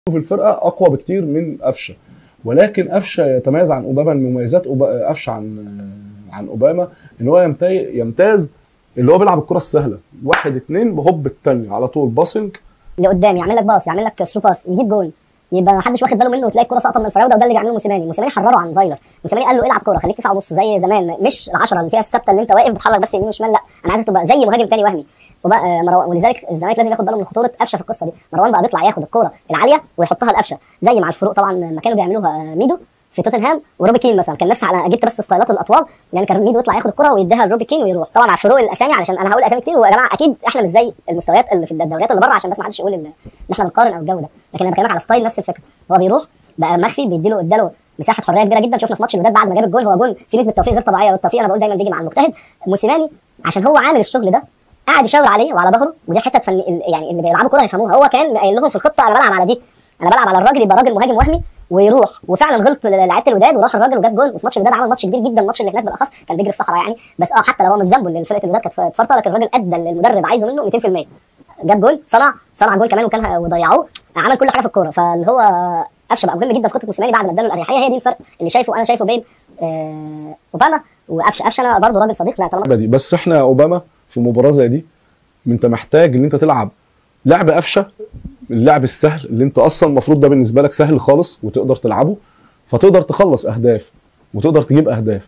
في الفرقه اقوى بكتير من قفشه ولكن قفشه يتميز عن اوباما من مميزات أوبا- قفشه عن عن اوباما ان هو يمتاز يمتاز اللي هو بيلعب الكره السهله واحد اتنين بهوب التانية على طول باسنج اللي قدام يعمل لك باص يعمل لك ثرو باس يجيب جول يبقى ما حدش واخد باله منه وتلاقي الكره ساقطه من الفراوده وده اللي بيعمله موسيماني موسيماني حرره عن فايلر موسيماني قال له العب كوره خليك تسعة ونص زي زمان مش العشرة اللي فيها الثابته اللي انت واقف بتحرك بس يمين وشمال لا انا عايزك تبقى زي مهاجم تاني وهمي وبقى آه، مروان ولذلك الزمالك لازم ياخد باله من خطوره قفشه في القصه دي مروان بقى بيطلع ياخد الكوره العاليه ويحطها لقفشه زي مع الفروق طبعا ما كانوا بيعملوها آه، ميدو في توتنهام وروبي كين مثلا كان نفس على جبت بس ستايلاته الاطوال يعني كان ميدو يطلع ياخد الكره ويديها لروبي كين ويروح طبعا مع فروق الاسامي علشان انا هقول اسامي كتير ويا جماعه اكيد احنا مش زي المستويات اللي في الدوريات اللي بره عشان بس ما حدش يقول ان احنا بنقارن او الجو ده لكن انا بكلمك على ستايل نفس الفكره هو بيروح بقى مخفي بيديله اداله مساحه حريه كبيره جدا شفنا في ماتش الوداد بعد ما جاب الجول هو جول في نسبه توفيق غير طبيعيه والتوفيق انا بقول دايما بيجي مع المجتهد موسيماني عشان هو عامل الشغل ده قاعد يشاور عليه وعلى ظهره ودي حته فن ال- يعني اللي بيلعبوا كوره يفهموها هو كان قايل لهم في الخطه انا بلعب على دي انا بلعب على الراجل يبقى راجل مهاجم وهمي ويروح وفعلا غلط لعيبه الوداد وراح الراجل وجاب جول وفي ماتش الوداد عمل ماتش كبير جدا الماتش اللي هناك بالاخص كان بيجري في صحراء يعني بس اه حتى لو هو مش ذنبه اللي فرقه الوداد كانت فرطه لكن الراجل ادى اللي المدرب عايزه منه 200% جاب جول صنع صنع جول كمان وكان وضيعوه عمل كل حاجه في الكوره فاللي هو قفشه بقى مهم جدا في خطه موسيماني بعد ما اداله الاريحيه هي دي الفرق اللي شايفه انا شايفه بين آه اوباما وقفشه قفشه انا برضه راجل صديق لا طالما دي بس احنا يا اوباما في مباراه زي دي انت محتاج ان انت تلعب لعب قفشه اللعب السهل اللي انت اصلا المفروض ده بالنسبه لك سهل خالص وتقدر تلعبه فتقدر تخلص اهداف وتقدر تجيب اهداف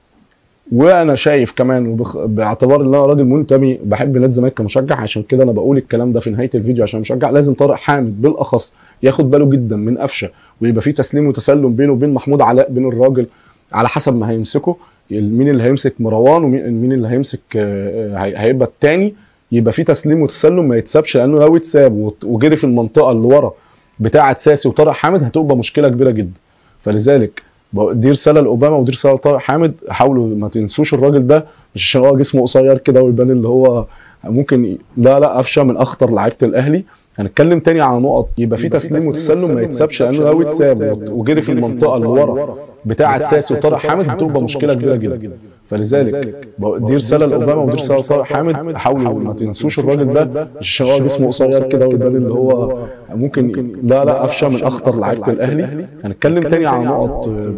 وانا شايف كمان وبخ... باعتبار ان انا راجل منتمي بحب نادي الزمالك كمشجع عشان كده انا بقول الكلام ده في نهايه الفيديو عشان مشجع لازم طارق حامد بالاخص ياخد باله جدا من قفشه ويبقى في تسليم وتسلم بينه وبين محمود علاء بين الراجل على حسب ما هيمسكه مين اللي هيمسك مروان ومين مين اللي هيمسك آه، هي- هيبقى التاني يبقى في تسليم وتسلم ما يتسابش لانه لو اتساب وت- وجري في المنطقه اللي ورا بتاعه ساسي وطارق حامد هتبقى مشكله كبيره جدا فلذلك بق- دي رساله لاوباما ودي رساله لطارق حامد حاولوا ما تنسوش الراجل ده مش عشان هو جسمه قصير كده ويبان اللي هو ممكن ي- لا لا قفشه من اخطر لعيبه الاهلي هنتكلم تاني على نقط يبقى في تسليم وتسلم ما يتسابش لانه لو اتساب وت- وجري في المنطقه اللي ورا بتاعه ساسي وطارق حامد هتبقى مشكله كبيره جدا فلذلك بق- دي رساله لاوباما ودي رساله لطارق حامد حاولوا ما تنسوش الراجل ده مش عشان هو جسمه قصير كده ويبان اللي هو ممكن ي- لا لا قفشه من اخطر لعيبه الاهلي هنتكلم تاني على نقط